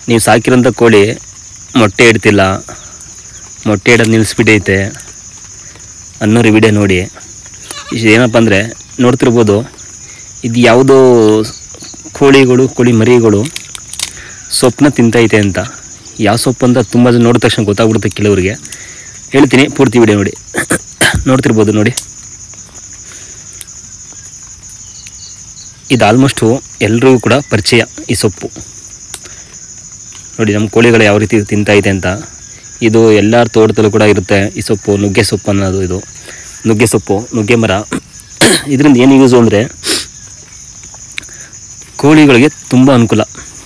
ನೀವು ಸಾಕಿರೋಂಥ ಕೋಳಿ ಮೊಟ್ಟೆ ಇಡ್ತಿಲ್ಲ ಮೊಟ್ಟೆ ಇಡೋದು ನಿಲ್ಲಿಸ್ಬಿಟ್ಟೈತೆ ಅನ್ನೋರು ವಿಡಿಯೋ ನೋಡಿ ಇದು ಏನಪ್ಪ ಅಂದರೆ ನೋಡ್ತಿರ್ಬೋದು ಇದು ಯಾವುದೋ ಕೋಳಿಗಳು ಕೋಳಿ ಮರಿಗಳು ಸೊಪ್ಪನ್ನ ತಿಂತೈತೆ ಅಂತ ಯಾವ ಸೊಪ್ಪು ಅಂತ ತುಂಬ ಜನ ನೋಡಿದ ತಕ್ಷಣ ಗೊತ್ತಾಗ್ಬಿಡುತ್ತೆ ಕೆಲವರಿಗೆ ಹೇಳ್ತೀನಿ ಪೂರ್ತಿ ವಿಡಿಯೋ ನೋಡಿ ನೋಡ್ತಿರ್ಬೋದು ನೋಡಿ ಇದು ಆಲ್ಮೋಸ್ಟು ಎಲ್ರಿಗೂ ಕೂಡ ಪರಿಚಯ ಈ ಸೊಪ್ಪು ನೋಡಿ ನಮ್ಮ ಕೋಳಿಗಳು ಯಾವ ರೀತಿ ತಿಂತೈತೆ ಅಂತ ಇದು ಎಲ್ಲರ ತೋಟದಲ್ಲೂ ಕೂಡ ಇರುತ್ತೆ ಈ ಸೊಪ್ಪು ನುಗ್ಗೆ ಸೊಪ್ಪು ಅನ್ನೋದು ಇದು ನುಗ್ಗೆ ಸೊಪ್ಪು ನುಗ್ಗೆ ಮರ ಇದರಿಂದ ಏನು ಯೂಸು ಅಂದರೆ ಕೋಳಿಗಳಿಗೆ ತುಂಬ ಅನುಕೂಲ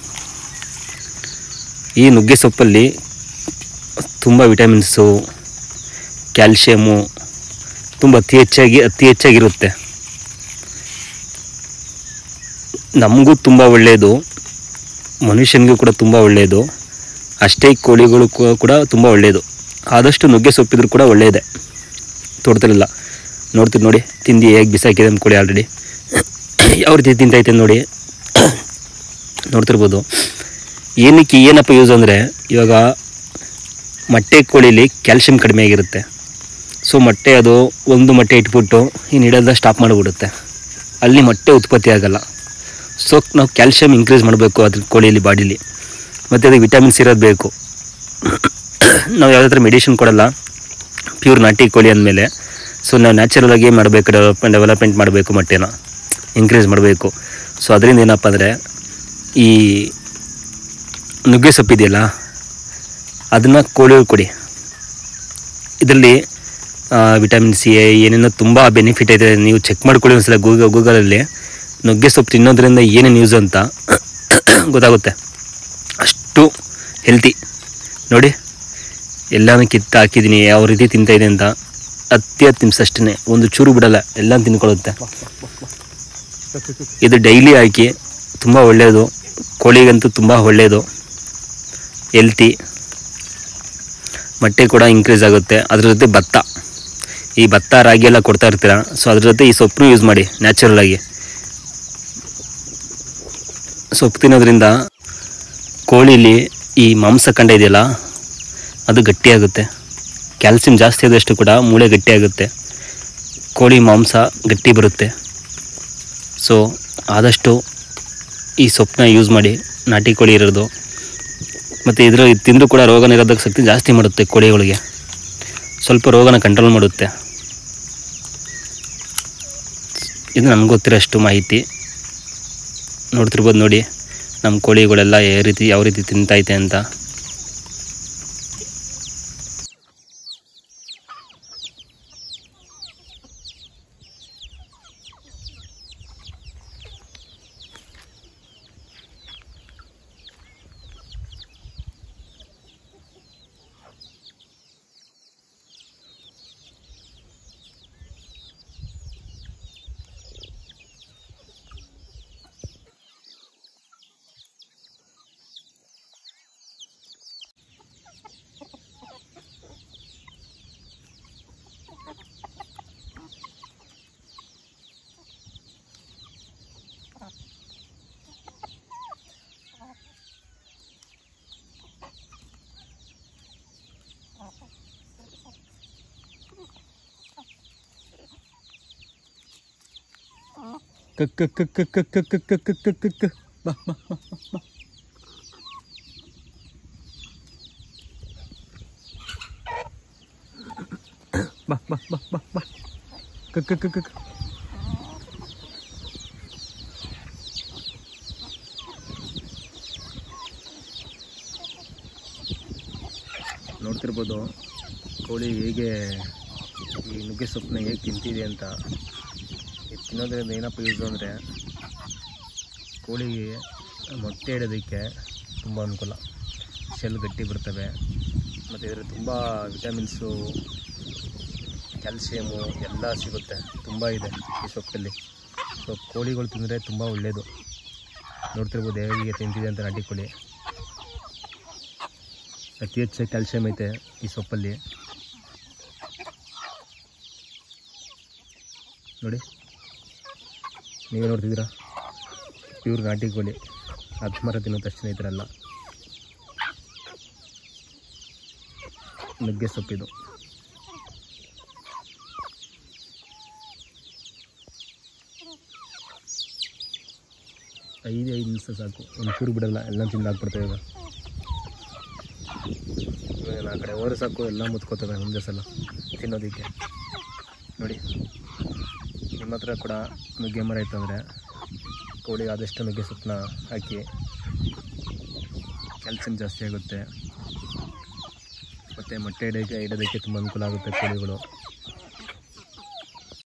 ಈ ನುಗ್ಗೆ ಸೊಪ್ಪಲ್ಲಿ ತುಂಬ ವಿಟಮಿನ್ಸು ಕ್ಯಾಲ್ಶಿಯಮು ತುಂಬ ಅತಿ ಹೆಚ್ಚಾಗಿ ಅತಿ ಹೆಚ್ಚಾಗಿರುತ್ತೆ ನಮಗೂ ತುಂಬ ಒಳ್ಳೆಯದು ಮನುಷ್ಯನಿಗೂ ಕೂಡ ತುಂಬ ಒಳ್ಳೆಯದು ಅಷ್ಟೇ ಈ ಕೋಳಿಗಳು ಕೂ- ಕೂಡ ತುಂಬ ಒಳ್ಳೆಯದು ಆದಷ್ಟು ನುಗ್ಗೆ ಸೊಪ್ಪಿದ್ರು ಕೂಡ ಒಳ್ಳೆಯದೇ ತೋಟದಲ್ಲೆಲ್ಲ ನೋಡ್ತೀರಿ ನೋಡಿ ತಿಂದು ಹೇಗೆ ಬಿಸಾಕಿದೆ ನಮ್ಮ ಕೋಳಿ ಆಲ್ರೆಡಿ ಯಾವ ರೀತಿ ತಿಂತೈತೆ ನೋಡಿ ನೋಡ್ತಿರ್ಬೋದು ಏನಕ್ಕೆ ಏನಪ್ಪ ಯೂಸ್ ಅಂದರೆ ಇವಾಗ ಮೊಟ್ಟೆ ಕೋಳಿಲಿ ಕ್ಯಾಲ್ಶಿಯಂ ಕಡಿಮೆ ಆಗಿರುತ್ತೆ ಸೊ ಮೊಟ್ಟೆ ಅದು ಒಂದು ಮೊಟ್ಟೆ ಇಟ್ಬಿಟ್ಟು ಇನ್ನು ಇಡೋದ ಸ್ಟಾಪ್ ಮಾಡಿಬಿಡುತ್ತೆ ಅಲ್ಲಿ ಮೊಟ್ಟೆ ಉತ್ಪತ್ತಿ ಆಗಲ್ಲ ಸೊ ನಾವು ಕ್ಯಾಲ್ಶಿಯಂ ಇನ್ಕ್ರೀಸ್ ಮಾಡಬೇಕು ಅದ್ರ ಕೋಳಿಯಲ್ಲಿ ಬಾಡಿಲಿ ಮತ್ತು ಅದಕ್ಕೆ ವಿಟಮಿನ್ಸ್ ಇರೋದು ಬೇಕು ನಾವು ಯಾವುದೇ ಥರ ಮೆಡಿಷನ್ ಕೊಡಲ್ಲ ಪ್ಯೂರ್ ನಾಟಿ ಕೋಳಿ ಅಂದಮೇಲೆ ಸೊ ನಾವು ನ್ಯಾಚುರಲಾಗಿ ಮಾಡಬೇಕು ಡೆವಲಪ್ಮೆಂಟ್ ಡೆವಲಪ್ಮೆಂಟ್ ಮಾಡಬೇಕು ಮೊಟ್ಟೆನ ಇನ್ಕ್ರೀಸ್ ಮಾಡಬೇಕು ಸೊ ಅದರಿಂದ ಏನಪ್ಪ ಅಂದರೆ ಈ ನುಗ್ಗೆ ಸೊಪ್ಪಿದೆಯಲ್ಲ ಅದನ್ನು ಕೋಳಿಗಳು ಕೊಡಿ ಇದರಲ್ಲಿ ವಿಟಮಿನ್ ಸಿ ಏನೇನೋ ತುಂಬ ಬೆನಿಫಿಟ್ ಇದೆ ನೀವು ಚೆಕ್ ಮಾಡ್ಕೊಳ್ಳಿ ಒಂದ್ಸಲ ಗೂಗಲ್ ಗೂಗಲಲ್ಲಿ ನುಗ್ಗೆ ಸೊಪ್ಪು ತಿನ್ನೋದ್ರಿಂದ ಏನೇನು ಯೂಸ್ ಅಂತ ಗೊತ್ತಾಗುತ್ತೆ ಅಷ್ಟು ಹೆಲ್ತಿ ನೋಡಿ ಎಲ್ಲನೂ ಕಿತ್ತು ಹಾಕಿದ್ದೀನಿ ಯಾವ ರೀತಿ ತಿಂತಾ ಇದೆ ಅಂತ ಹತ್ತಿ ಹತ್ತು ನಿಮಿಷ ಅಷ್ಟೇ ಒಂದು ಚೂರು ಬಿಡಲ್ಲ ಎಲ್ಲ ತಿನ್ಕೊಳ್ಳುತ್ತೆ ಇದು ಡೈಲಿ ಹಾಕಿ ತುಂಬ ಒಳ್ಳೆಯದು ಕೋಳಿಗಂತೂ ತುಂಬ ಒಳ್ಳೆಯದು ಹೆಲ್ತಿ ಮೊಟ್ಟೆ ಕೂಡ ಇನ್ಕ್ರೀಸ್ ಆಗುತ್ತೆ ಅದ್ರ ಜೊತೆ ಭತ್ತ ಈ ಭತ್ತ ರಾಗಿ ಎಲ್ಲ ಕೊಡ್ತಾ ಇರ್ತೀರ ಸೊ ಅದ್ರ ಜೊತೆ ಈ ಸೊಪ್ಪನ್ನು ಯೂಸ್ ಮಾಡಿ ನ್ಯಾಚುರಲ್ ಆಗಿ ಸೊಪ್ಪು ತಿನ್ನೋದ್ರಿಂದ ಕೋಳಿಲಿ ಈ ಮಾಂಸ ಕಂಡ ಇದೆಯಲ್ಲ ಅದು ಗಟ್ಟಿಯಾಗುತ್ತೆ ಕ್ಯಾಲ್ಸಿಯಂ ಜಾಸ್ತಿ ಆದಷ್ಟು ಕೂಡ ಮೂಳೆ ಗಟ್ಟಿಯಾಗುತ್ತೆ ಕೋಳಿ ಮಾಂಸ ಗಟ್ಟಿ ಬರುತ್ತೆ ಸೊ ಆದಷ್ಟು ಈ ಸೊಪ್ಪನ್ನ ಯೂಸ್ ಮಾಡಿ ನಾಟಿ ಕೋಳಿ ಇರೋದು ಮತ್ತು ಇದರ ತಿಂದರೂ ಕೂಡ ರೋಗ ನಿರೋಧಕ ಶಕ್ತಿ ಜಾಸ್ತಿ ಮಾಡುತ್ತೆ ಕೋಳಿಗಳಿಗೆ ಸ್ವಲ್ಪ ರೋಗನ ಕಂಟ್ರೋಲ್ ಮಾಡುತ್ತೆ ಇದು ನನಗೆ ಗೊತ್ತಿರೋಷ್ಟು ಮಾಹಿತಿ ನೋಡ್ತಿರ್ಬೋದು ನೋಡಿ ನಮ್ಮ ಕೋಳಿಗಳೆಲ್ಲ ಯಾವ ರೀತಿ ಯಾವ ರೀತಿ ತಿಂತೈತೆ ಅಂತ ಕಕ್ ಕಕ್ ಕಕ್ ಕಕ್ ಕಕ್ ಕಕ್ ಕಕ್ ಕಕ್ ಕಕ್ ಕಕ್ ಕಕ್. ಬಾ ಬಾ ಬಾ ಬಾ, ಬಾ ಬಾ ಬಾ ಬಾ ಬಾ ಬಾ ಕಕ್ ಕಕ್ ಕಕ್ ಕಕ್ ನೋಡ್ತಿರ್ಬೋದು ಕೋಳಿ ಹೇಗೆ ಈ ನುಗ್ಗೆ ಸೊಪ್ಪನ್ನ ಹೇಗೆ ತಿಂತಿದೆ ಅಂತ ಇದು ತಿನ್ನೋದ್ರಿಂದ ಏನಪ್ಪ ಯೂಸು ಅಂದರೆ ಕೋಳಿಗೆ ಮೊಟ್ಟೆ ಇಡೋದಕ್ಕೆ ತುಂಬ ಅನುಕೂಲ ಶೆಲ್ ಗಟ್ಟಿ ಬರ್ತವೆ ಮತ್ತು ಇದರಲ್ಲಿ ತುಂಬ ವಿಟಮಿನ್ಸು ಕ್ಯಾಲ್ಸಿಯಮು ಎಲ್ಲ ಸಿಗುತ್ತೆ ತುಂಬ ಇದೆ ಈ ಸೊಪ್ಪಲ್ಲಿ ಸೊ ಕೋಳಿಗಳು ತಿಂದರೆ ತುಂಬ ಒಳ್ಳೆಯದು ನೋಡ್ತಿರ್ಬೋದು ಹೇಗೆ ತಿಂತಿದೆ ಅಂತ ನಾಟಿ ಕೋಳಿ ಅತಿ ಹೆಚ್ಚು ಕ್ಯಾಲ್ಸಿಯಂ ಐತೆ ಈ ಸೊಪ್ಪಲ್ಲಿ ನೋಡಿ ನೀವೇ ನೋಡ್ತಿದ್ದೀರಾ ಪ್ಯೂರ್ ನಾಟಿ ಕೋಳಿ ಹತ್ತು ಮರ ತಿನ್ನೋ ತಕ್ಷಣ ಈ ಥರ ಎಲ್ಲ ನುಗ್ಗೆ ಸೊಪ್ಪಿದು ಐದು ಐದು ನಿಮಿಷ ಸಾಕು ಒಂದು ಚೂರು ಬಿಡಲ್ಲ ಎಲ್ಲ ತಿಂದು ಹಾಕ್ಬಿಡ್ತೇವೆ ಈಗ ಇವಾಗ ಆ ಕಡೆ ಹೋದ್ರೆ ಸಾಕು ಎಲ್ಲ ಮುತ್ಕೋತವೆ ಒಂದೇ ಸಲ ತಿನ್ನೋದಕ್ಕೆ ನೋಡಿ ನಿಮ್ಮ ಹತ್ರ ಕೂಡ ನುಗ್ಗೆ ಮರ ಇತ್ತಂದರೆ ಕೋಳಿಗೆ ಆದಷ್ಟು ನುಗ್ಗೆ ಸೊಪ್ಪನ್ನ ಹಾಕಿ ಕ್ಯಾಲ್ಸಿಯಂ ಜಾಸ್ತಿ ಆಗುತ್ತೆ ಮತ್ತು ಮೊಟ್ಟೆ ಇಡೋಕ್ಕೆ ಇಡೋದಕ್ಕೆ ತುಂಬ ಅನುಕೂಲ ಆಗುತ್ತೆ ಕೋಳಿಗಳು